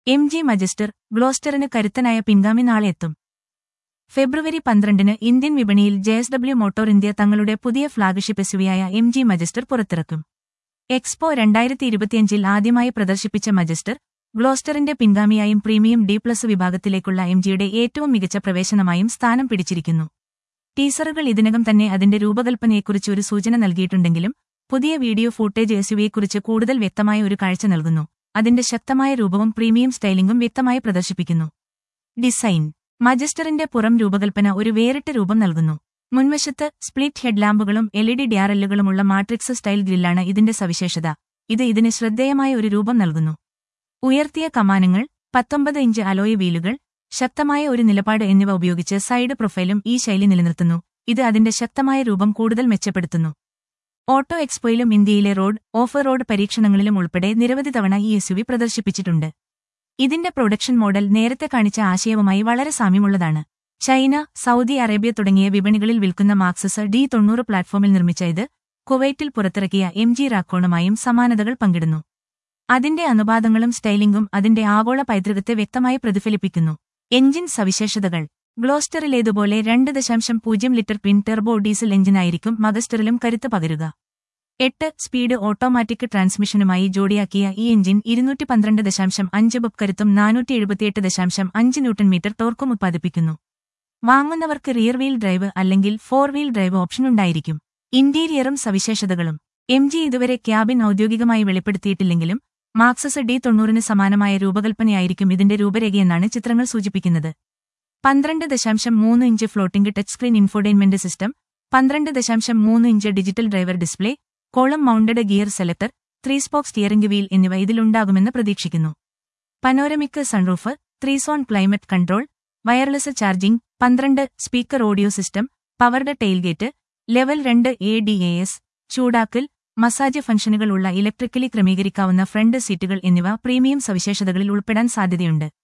M G Majestor ഗ്ലോസ്റ്ററിന് കരുത്തനായ പിൻഗാമി നാളെ എത്തും ഫെബ്രുവരി പന്ത്രണ്ടിന് ഇന്ത്യൻ വിപണിയിൽ J S W motor India തങ്ങളുടെ പുതിയ ഫ്ളാഗ്ഷിപ്പ് എസ്യുവിയായ എം ജി മജസ്റ്റർ പുറത്തിറക്കും എക്സ്പോ രണ്ടായിരത്തി ഇരുപത്തിയഞ്ചിൽ ആദ്യമായി പ്രദർശിപ്പിച്ച മജസ്റ്റർ ഗ്ലോസ്റ്ററിന്റെ പിൻഗാമിയായും പ്രീമിയം ഡി പ്ലസ് വിഭാഗത്തിലേക്കുള്ള എം ജിയുടെ ഏറ്റവും മികച്ച പ്രവേശനമായും സ്ഥാനം പിടിച്ചിരിക്കുന്നു ടീസറുകൾ ഇതിനകം തന്നെ അതിന്റെ രൂപകൽപ്പനയെക്കുറിച്ച് ഒരു സൂചന നൽകിയിട്ടുണ്ടെങ്കിലും പുതിയ വീഡിയോ ഫൂട്ടേജ് എസ്യുവിയെക്കുറിച്ച് കൂടുതൽ വ്യക്തമായ ഒരു കാഴ്ച നൽകുന്നു അതിന്റെ ശക്തമായ രൂപവും പ്രീമിയം സ്റ്റൈലിംഗും വ്യക്തമായി പ്രദർശിപ്പിക്കുന്നു ഡിസൈൻ മജസ്റ്ററിന്റെ പുറം രൂപകൽപ്പന ഒരു വേറിട്ട രൂപം നൽകുന്നു മുൻവശത്ത് സ്പ്ലിറ്റ് ഹെഡ്ലാമ്പുകളും എൽ ഇ ഡി ഡ്യാറല്ലുകളുമുള്ള മാട്രിക്സ് സ്റ്റൈൽ ഗ്രില്ലാണ് ഇതിന്റെ സവിശേഷത ഇത് ഇതിന് ശ്രദ്ധേയമായ ഒരു രൂപം നൽകുന്നു ഉയർത്തിയ കമാനങ്ങൾ പത്തൊമ്പത് ഇഞ്ച് അലോയ് വീലുകൾ ശക്തമായ ഒരു നിലപാട് എന്നിവ ഉപയോഗിച്ച് സൈഡ് പ്രൊഫൈലും ഈ ശൈലി നിലനിർത്തുന്നു ഇത് അതിന്റെ ശക്തമായ രൂപം കൂടുതൽ മെച്ചപ്പെടുത്തുന്നു ഓട്ടോ എക്സ്പോയിലും ഇന്ത്യയിലെ റോഡ് ഓഫ് റോഡ് പരീക്ഷണങ്ങളിലും ഉൾപ്പെടെ നിരവധി തവണ ഈ എസ്യുവി പ്രദർശിപ്പിച്ചിട്ടുണ്ട് ഇതിന്റെ പ്രൊഡക്ഷൻ മോഡൽ നേരത്തെ കാണിച്ച ആശയവുമായി വളരെ സാമ്യമുള്ളതാണ് ചൈന സൗദി അറേബ്യ തുടങ്ങിയ വിപണികളിൽ വിൽക്കുന്ന മാക്സസ് ഡി തൊണ്ണൂറ് പ്ലാറ്റ്ഫോമിൽ നിർമ്മിച്ച ഇത് കുവൈറ്റിൽ പുറത്തിറക്കിയ എം ജി റാക്കോണുമായും സമാനതകൾ പങ്കിടുന്നു അതിന്റെ അനുപാതങ്ങളും സ്റ്റൈലിംഗും അതിന്റെ ആഗോള പൈതൃകത്തെ വ്യക്തമായി പ്രതിഫലിപ്പിക്കുന്നു എഞ്ചിൻ സവിശേഷതകൾ ഗ്ലോസ്റ്ററിലേതുപോലെ രണ്ട് ദശാംശം പൂജ്യം ലിറ്റർ പിൻ ടെർബോ ഡീസൽ എഞ്ചിനായിരിക്കും മഗസ്റ്ററിലും കരുത്ത് പകരുക എട്ട് സ്പീഡ് ഓട്ടോമാറ്റിക് ട്രാൻസ്മിഷനുമായി ജോഡിയാക്കിയ ഈ എഞ്ചിൻ ഇരുന്നൂറ്റി പന്ത്രണ്ട് ദശാംശം അഞ്ച് ബബ് കരുത്തും നാനൂറ്റി എഴുപത്തിയെട്ട് ദശാംശം അഞ്ച് ന്യൂട്ടൺ മീറ്റർ ടോർക്കും ഉത്പാദിപ്പിക്കുന്നു വാങ്ങുന്നവർക്ക് റിയർ വീൽ ഡ്രൈവ് അല്ലെങ്കിൽ ഫോർ വീൽ ഡ്രൈവ് ഓപ്ഷൻ ഉണ്ടായിരിക്കും ഇന്റീരിയറും സവിശേഷതകളും എം ജി ഇതുവരെ ക്യാബിൻ ഔദ്യോഗികമായി വെളിപ്പെടുത്തിയിട്ടില്ലെങ്കിലും മാക്സസ് ഡി തൊണ്ണൂറിന് സമാനമായ രൂപകൽപ്പനയായിരിക്കും ഇതിന്റെ രൂപരേഖയെന്നാണ് ചിത്രങ്ങൾ സൂചിപ്പിക്കുന്നത് പന്ത്രണ്ട് ദശാംശം മൂന്ന് inch floating touch screen infotainment system പന്ത്രണ്ട് ദശാംശം മൂന്ന് inch digital driver display column mounted gear selector three spoke steering wheel എന്നിവ ഇതിലുണ്ടാകുമെന്ന് പ്രതീക്ഷിക്കുന്നു panoramic sunroof three zone climate control wireless charging പന്ത്രണ്ട് speaker audio system powered tailgate level രണ്ട് A D A S ചൂടാക്കൽ massage ഫംഗ്ഷനുകൾ ഉള്ള electrically ക്രമീകരിക്കാവുന്ന front സീറ്റുകൾ എന്നിവ പ്രീമിയം സവിശേഷതകളിൽ ഉൾപ്പെടാൻ സാധ്യതയുണ്ട്